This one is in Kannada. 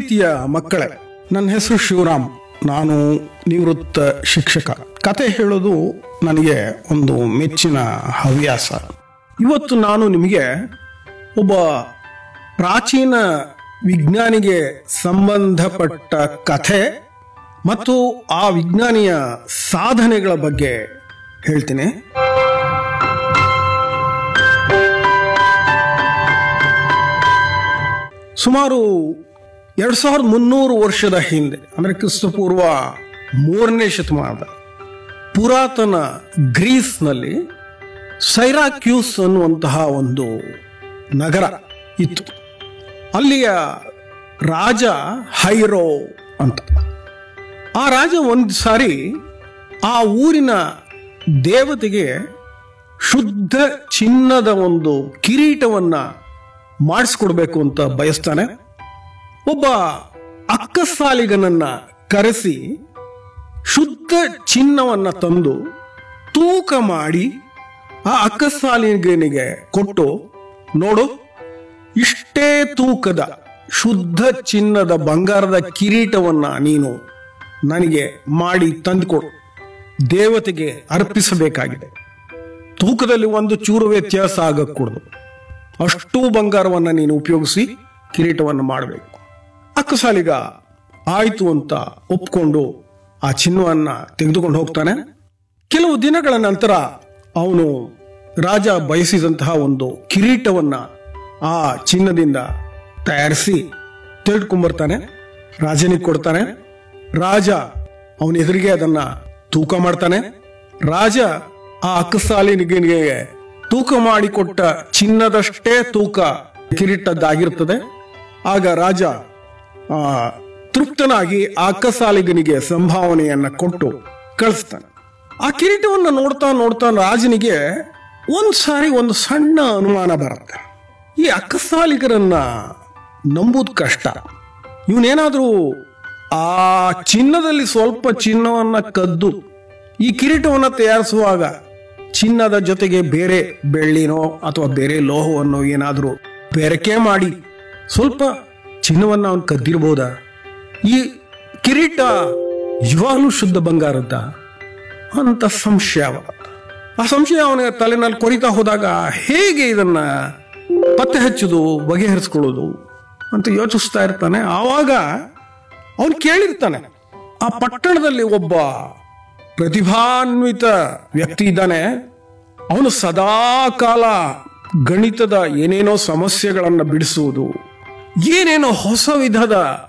ಪ್ರೀತಿಯ ಮಕ್ಕಳೇ ನನ್ನ ಹೆಸರು ಶಿವರಾಮ್ ನಾನು ನಿವೃತ್ತ ಶಿಕ್ಷಕ ಕತೆ ಹೇಳೋದು ನನಗೆ ಒಂದು ಮೆಚ್ಚಿನ ಹವ್ಯಾಸ ಇವತ್ತು ನಾನು ನಿಮಗೆ ಒಬ್ಬ ಪ್ರಾಚೀನ ವಿಜ್ಞಾನಿಗೆ ಸಂಬಂಧಪಟ್ಟ ಕಥೆ ಮತ್ತು ಆ ವಿಜ್ಞಾನಿಯ ಸಾಧನೆಗಳ ಬಗ್ಗೆ ಹೇಳ್ತೀನಿ ಸುಮಾರು ಎರಡ್ ಸಾವಿರದ ಮುನ್ನೂರು ವರ್ಷದ ಹಿಂದೆ ಅಂದರೆ ಕ್ರಿಸ್ತಪೂರ್ವ ಮೂರನೇ ಶತಮಾನದ ಪುರಾತನ ಗ್ರೀಸ್ನಲ್ಲಿ ಸೈರಾಕ್ಯೂಸ್ ಅನ್ನುವಂತಹ ಒಂದು ನಗರ ಇತ್ತು ಅಲ್ಲಿಯ ರಾಜ ಹೈರೋ ಅಂತ ಆ ರಾಜ ಒಂದು ಸಾರಿ ಆ ಊರಿನ ದೇವತೆಗೆ ಶುದ್ಧ ಚಿನ್ನದ ಒಂದು ಕಿರೀಟವನ್ನ ಮಾಡಿಸ್ಕೊಡ್ಬೇಕು ಅಂತ ಬಯಸ್ತಾನೆ ಒಬ್ಬ ಅಕ್ಕಸಾಲಿಗನನ್ನ ಕರೆಸಿ ಶುದ್ಧ ಚಿನ್ನವನ್ನ ತಂದು ತೂಕ ಮಾಡಿ ಆ ಅಕ್ಕಸಾಲಿಗನಿಗೆ ಕೊಟ್ಟು ನೋಡು ಇಷ್ಟೇ ತೂಕದ ಶುದ್ಧ ಚಿನ್ನದ ಬಂಗಾರದ ಕಿರೀಟವನ್ನ ನೀನು ನನಗೆ ಮಾಡಿ ತಂದುಕೊಡು ದೇವತೆಗೆ ಅರ್ಪಿಸಬೇಕಾಗಿದೆ ತೂಕದಲ್ಲಿ ಒಂದು ಚೂರು ವ್ಯತ್ಯಾಸ ಆಗக்கூಡದು ಅಷ್ಟೂ ಬಂಗಾರವನ್ನ ನೀನು ಉಪಯೋಗಿಸಿ ಕಿರೀಟವನ್ನು ಮಾಡಬೇಕು ಅಕ್ಕಸಾಲಿಗ ಆಯ್ತು ಅಂತ ಒಪ್ಕೊಂಡು ಆ ಚಿನ್ನವನ್ನ ತೆಗೆದುಕೊಂಡು ಹೋಗ್ತಾನೆ ಕೆಲವು ದಿನಗಳ ನಂತರ ಅವನು ರಾಜ ಬಯಸಿದಂತಹ ಒಂದು ಕಿರೀಟವನ್ನ ಆ ಚಿನ್ನದಿಂದ ತಯಾರಿಸಿ ತೆಗೆದುಕೊಂಡ್ಬರ್ತಾನೆ ರಾಜನಿಗೆ ಕೊಡ್ತಾನೆ ರಾಜ ಅವನ ಎದುರಿಗೆ ಅದನ್ನ ತೂಕ ಮಾಡ್ತಾನೆ ರಾಜ ಆ ಅಕ್ಕಸಾಲಿನಿಗೆ ತೂಕ ಮಾಡಿಕೊಟ್ಟ ಚಿನ್ನದಷ್ಟೇ ತೂಕ ಕಿರೀಟದ್ದಾಗಿರ್ತದೆ ಆಗ ರಾಜ ಆ, ತೃಪ್ತನಾಗಿ ಆ ಅಕ್ಕಸಾಲಿಗನಿಗೆ ಸಂಭಾವನೆಯನ್ನ ಕೊಟ್ಟು ಕಳಿಸ್ತಾನೆ ಆ ಕಿರೀಟವನ್ನ ನೋಡ್ತಾ ನೋಡ್ತಾ ರಾಜನಿಗೆ ಒಂದ್ ಸಾರಿ ಒಂದು ಸಣ್ಣ ಅನುಮಾನ ಬರುತ್ತೆ ಈ ಅಕ್ಕಸಾಲಿಗರನ್ನ ನಂಬುದು ಕಷ್ಟ ಇವನೇನಾದ್ರೂ ಆ ಚಿನ್ನದಲ್ಲಿ ಸ್ವಲ್ಪ ಚಿನ್ನವನ್ನ ಕದ್ದು ಈ ಕಿರೀಟವನ್ನ ತಯಾರಿಸುವಾಗ ಚಿನ್ನದ ಜೊತೆಗೆ ಬೇರೆ ಬೆಳ್ಳಿನೋ ಅಥವಾ ಬೇರೆ ಲೋಹವನ್ನು ಏನಾದರೂ ಬೆರಕೆ ಮಾಡಿ ಸ್ವಲ್ಪ ಚಿನ್ನವನ್ನ ಅವನು ಕದ್ದಿರ್ಬೋದಾ ಈ ಕಿರೀಟ ಇವಾಗಲೂ ಶುದ್ಧ ಬಂಗಾರದ್ದ ಅಂತ ಸಂಶಯ ಬರುತ್ತೆ. ಆ ಸಂಶಯ ಅವನ ತಲೆನಲ್ಲಿ ಕೊರಿತಾ ಹೋದಾಗ ಹೇಗೆ ಇದನ್ನ ಪತ್ತೆ ಹಚ್ಚೋದು ಬಗೆಹರಿಸ್ಕೊಳ್ಳೋದು ಅಂತ ಯೋಚಿಸ್ತಾ ಇರ್ತಾನೆ ಆವಾಗ ಅವನು ಕೇಳಿರ್ತಾನೆ ಆ ಪಟ್ಟಣದಲ್ಲಿ ಒಬ್ಬ ಪ್ರತಿಭಾನ್ವಿತ ವ್ಯಕ್ತಿ ಇದ್ದಾನೆ ಅವನು ಸದಾ ಕಾಲ ಗಣಿತದ ಏನೇನೋ ಸಮಸ್ಯೆಗಳನ್ನು ಬಿಡಿಸುವುದು ಏನೇನೋ ಹೊಸ ವಿಧದ